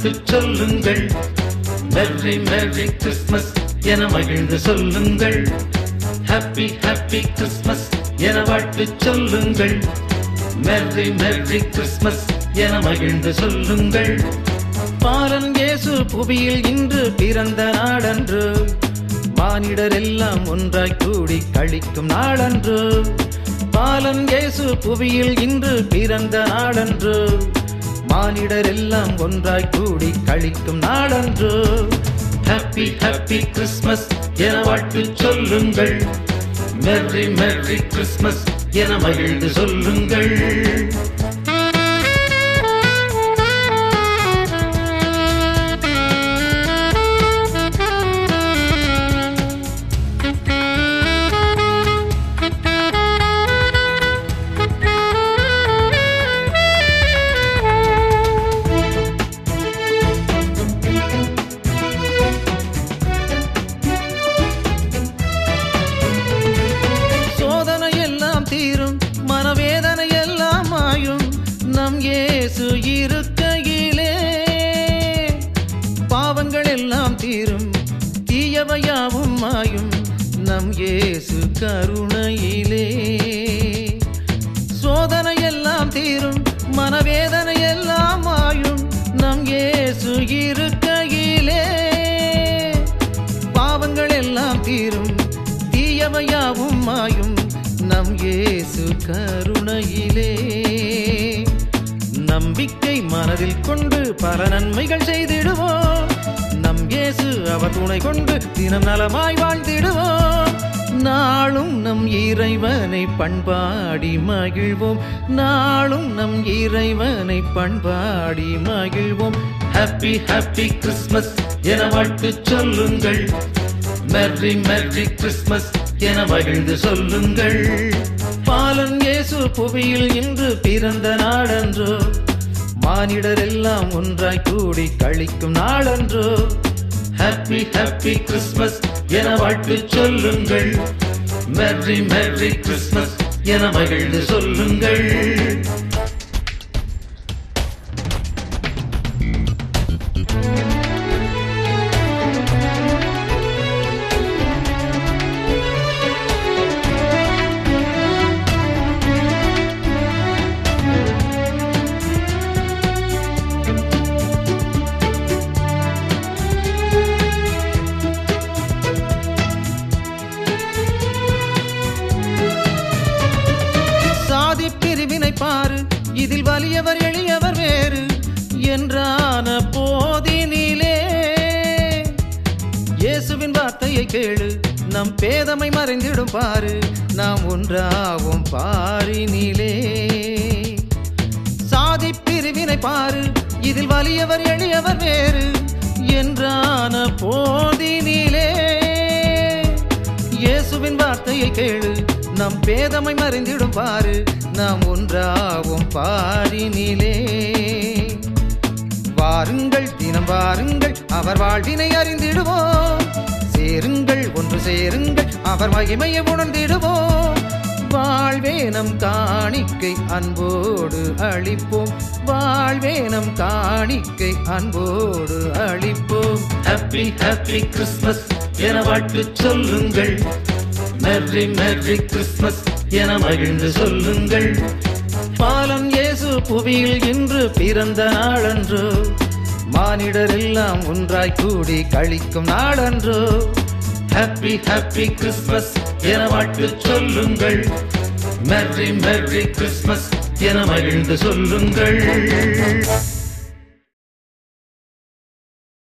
வாழ்த்து சொல்லுங்கள் merry merry Christmas என மகிழ்ந்து சொல்லுங்கள் ஹாப்பி ஹாப்பி கிறிஸ்மஸ் என வாழ்த்து சொல்லுங்கள் மெர்ரி மெர்ரி கிறிஸ்மஸ் என மகிழ்ந்து சொல்லுங்கள் பாலன் இயேசு புவியில் இன்று பிறந்த நாடன்று மானிடர் எல்லாம் ஒன்றாய் கூடி கழிக்கும் நாளன்று பாலன் இயேசு புவியில் இன்று பிறந்த நாடன்று மானிடர் எல்லாம் ஒன்றாய் கூடி கழிக்கும் நாடன்று ஹாப்பி ஹாப்பி கிறிஸ்மஸ் என வாழ்த்து சொல்லுங்கள் மெர்ரி மெர்ரி கிறிஸ்மஸ் என மகிழ்ந்து சொல்லுங்கள் சோதனை எல்லாம் தீரும் மனவேதனை எல்லாம் மாயும் நம் இயேசு இருக்கையிலே பாவங்கள் எல்லாம் தீரும் தீயவையாவும் மாயும் நம் இயேசு கருணையிலே சோதனை எல்லாம் தீரும் மனவேதனை எல்லாம் மாயும் நம் இயேசு இருக்கையிலே பாவங்கள் எல்லாம் தீரும் தீயவையாவும் மாயும் நம் இயேசு கருணையிலே நம்பிக்கை மனதில் கொண்டு பல நன்மைகள் செய்திடுவோம் நம் இயேசு அவர் துணை கொண்டு தினம் நலமாய் வாழ்ந்திடுவோம் நாளும் நம் இறைவனை பண்பாடி மகிழ்வோம் நாளும் நம் இறைவனை பண்பாடி மகிழ்வோம் ஹாப்பி ஹாப்பி கிறிஸ்மஸ் என வாழ்த்து சொல்லுங்கள் மெர்ரி மெர்ரி கிறிஸ்மஸ் என மகிழ்ந்து சொல்லுங்கள் பாலன் இயேசு புவியில் இன்று பிறந்த நாடன்றோ மானிடர் எல்லாம் ஒன்றாய் கூடி கழிக்கும் நாளன்றோ ஹாப்பி ஹாப்பி கிறிஸ்மஸ் என வாழ்த்து சொல்லுங்கள் மெர்ரி மெர்ரி கிறிஸ்மஸ் என மகிழ்ந்து சொல்லுங்கள் சாதி பிரிவினை பாரு இதில் வலியவர் எளியவர் வேறு என்றான போதினிலே இயேசுவின் வார்த்தையை கேளு நம் பேதமை மறைந்திடும் பாரு நாம் ஒன்றாவும் பாரினிலே சாதி பிரிவினை பாரு இதில் வலியவர் எளியவர் வேறு என்றான போதினிலே இயேசுவின் வார்த்தையை கேளு நம் பேதமை மறைந்திடும் பாரு நாம் ஒன்றாவும் பாரினிலே வாருங்கள் தினம் வாருங்கள் அவர் வாழ்வினை அறிந்திடுவோம் சேருங்கள் ஒன்று சேருங்கள் அவர் மகிமையை உணர்ந்திடுவோம் வாழ்வே நம் காணிக்கை அன்போடு அளிப்போம் வாழ்வே நம் காணிக்கை அன்போடு அளிப்போம் ஹாப்பி ஹாப்பி கிறிஸ்மஸ் என வாழ்த்து சொல்லுங்கள் மெர்ரி மெர்ரி கிறிஸ்மஸ் என மகிழ்ந்து சொல்லுங்கள் பாலன் இயேசு புவியில் இன்று பிறந்த நாளன்று மானிடர் எல்லாம் ஒன்றாய் கூடி கழிக்கும் நாளன்று ஹாப்பி ஹாப்பி கிறிஸ்மஸ் என வாழ்த்து சொல்லுங்கள் மெர்ரி மெர்ரி கிறிஸ்மஸ் என மகிழ்ந்து சொல்லுங்கள்